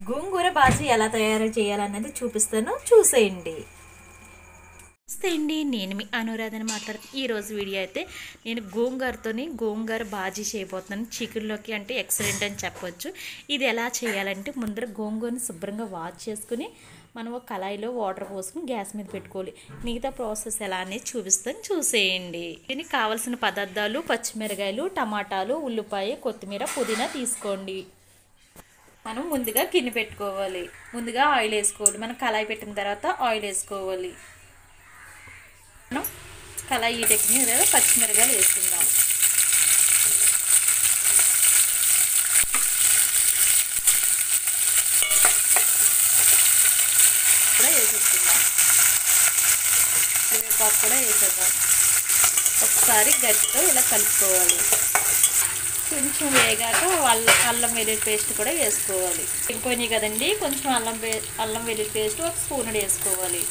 గోంగూర బాజీ ఎలా తయారు చేయాలన్నది చూపిస్తాను చూసేయండి నమస్తే అండి నేను మీ అనురాధని మాట్లాడుతాను ఈరోజు వీడియో అయితే నేను గోంగూరతోని గోంగూర బాజీ చేయబోతున్నాను చికెన్లోకి అంటే ఎక్సలెంట్ అని చెప్పొచ్చు ఇది ఎలా చేయాలంటే ముందర గోంగూరని శుభ్రంగా వాష్ చేసుకుని మనం ఒక కళాయిలో వాటర్ పోసుకుని గ్యాస్ మీద పెట్టుకోవాలి మిగతా ప్రాసెస్ ఎలా అనేది చూపిస్తాను చూసేయండి దీనికి కావాల్సిన పదార్థాలు పచ్చిమిరకాయలు టమాటాలు ఉల్లిపాయ కొత్తిమీర పుదీనా తీసుకోండి మనం ముందుగా గిన్నె పెట్టుకోవాలి ముందుగా ఆయిల్ వేసుకోవాలి మనం కళాయి పెట్టిన తర్వాత ఆయిల్ వేసుకోవాలి మనం కళాయి ఈటెక్కిన లేదా పచ్చిమిరకాయలు వేసుకుందాం కూడా వేసేసుకుందాం కరివేపాకు కూడా వేసేద్దాం ఒకసారి గట్టితో ఇలా కలుపుకోవాలి కొంచెం వేగాక అల్లం అల్లం వెల్లుల్లి పేస్ట్ కూడా వేసుకోవాలి వెళ్ళిపోయినాయి కదండి కొంచెం అల్లం వే- అల్లం వెల్లుల్లి పేస్ట్ ఒక స్పూన్ వేసుకోవాలి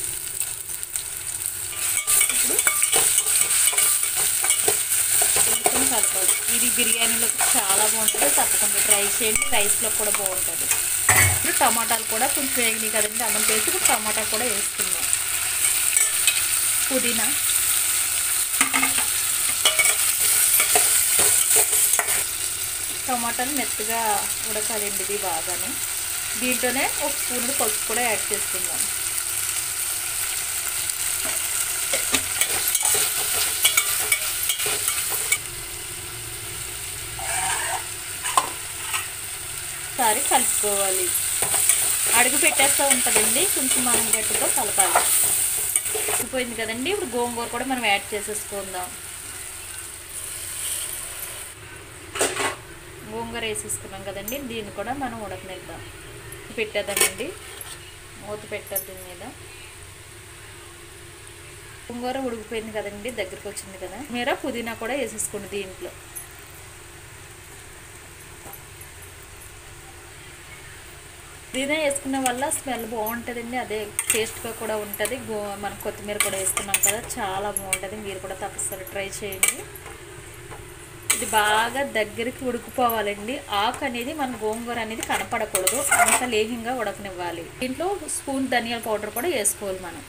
ఇప్పుడు కొంచెం కలపాలి ఇది బిర్యానీలో చాలా బాగుంటుంది తప్పకుండా ట్రై చేయండి రైస్లో కూడా బాగుంటుంది ఇప్పుడు టమాటాలు కూడా కొంచెం వేగినాయి కదండి అల్లం పేస్ట్ ఇప్పుడు టమాటా కూడా వేసుకుందాం పుదీనా టమాటాలు మెత్తగా ఉడకాలండి ఇది బాగానే దీంట్లోనే ఒక స్పూన్ పసుపు కూడా యాడ్ చేసుకుందాం ఒకసారి కలుపుకోవాలి అడుగు పెట్టేస్తూ ఉంటుందండి కొంచెం మనం గట్టితో కలపాలి అయిపోయింది కదండి ఇప్పుడు గోంగూర కూడా మనం యాడ్ చేసేసుకుందాం గోంగూర వేసేసుకున్నాం కదండి దీన్ని కూడా మనం ఉడకనిద్దాం పెట్టేద్దామండి మూత పెట్టద్దు దీని మీద గోంగూర ఉడికిపోయింది కదండి దగ్గరికి వచ్చింది కదా మీరు పుదీనా కూడా వేసేసుకోండి దీంట్లో పుదీనా వేసుకున్న వల్ల స్మెల్ బాగుంటుందండి అదే టేస్ట్గా కూడా ఉంటుంది గో మనం కొత్తిమీర కూడా వేసుకున్నాం కదా చాలా బాగుంటుంది మీరు కూడా తప్పనిసరి ట్రై చేయండి ఇది బాగా దగ్గరికి ఉడికిపోవాలండి ఆకు అనేది మన గోంగూర అనేది కనపడకూడదు అంత లేహంగా ఉడకనివ్వాలి దీంట్లో స్పూన్ ధనియాల పౌడర్ కూడా వేసుకోవాలి మనం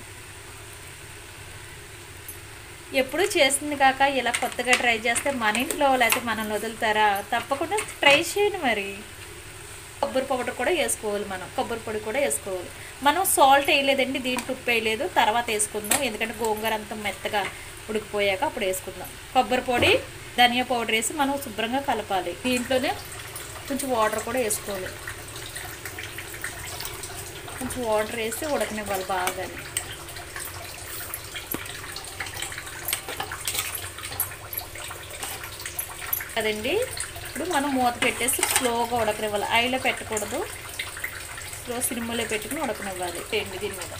ఎప్పుడు చేస్తుంది కాక ఇలా కొత్తగా ట్రై చేస్తే మన ఇంట్లో లేకపోతే మనల్ని వదులుతారా తప్పకుండా ట్రై చేయండి మరి కొబ్బరి పౌడర్ కూడా వేసుకోవాలి మనం కొబ్బరి పొడి కూడా వేసుకోవాలి మనం సాల్ట్ వేయలేదండి దీంట్లో ఉప్పు వేయలేదు తర్వాత వేసుకుందాం ఎందుకంటే గోంగూర అంతా మెత్తగా ఉడికిపోయాక అప్పుడు వేసుకుందాం కొబ్బరి పొడి ధనియా పౌడర్ వేసి మనం శుభ్రంగా కలపాలి దీంట్లోనే కొంచెం వాటర్ కూడా వేసుకోవాలి కొంచెం వాటర్ వేసి ఉడకనివ్వాలి బాగా కదండి ఇప్పుడు మనం మూత పెట్టేసి స్లోగా ఉడకనివ్వాలి ఐలో పెట్టకూడదు స్లో సినిమాలో పెట్టుకుని ఉడకనివ్వాలి ఏంటి దీని మీద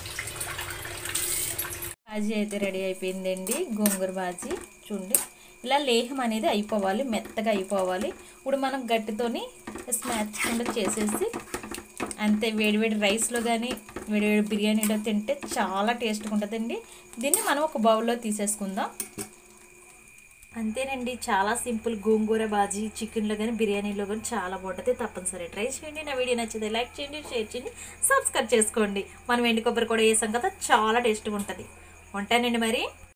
బాజీ అయితే రెడీ అయిపోయిందండి గోంగూర బాజీ చూడండి ఇలా లేహం అనేది అయిపోవాలి మెత్తగా అయిపోవాలి ఇప్పుడు మనం గట్టితోని స్మాచ్ కింద చేసేసి అంతే వేడివేడి రైస్లో కానీ వేడివేడి బిర్యానీలో తింటే చాలా టేస్ట్గా ఉంటుందండి దీన్ని మనం ఒక బౌల్లో తీసేసుకుందాం అంతేనండి చాలా సింపుల్ గోంగూర బాజీ చికెన్లో కానీ బిర్యానీలో కానీ చాలా బాగుంటుంది తప్పనిసరి ట్రై చేయండి నా వీడియో నచ్చితే లైక్ చేయండి షేర్ చేయండి సబ్స్క్రైబ్ చేసుకోండి మనం ఎండు కొబ్బరి కూడా వేసాం కదా చాలా టేస్ట్గా ఉంటుంది ఉంటానండి మరి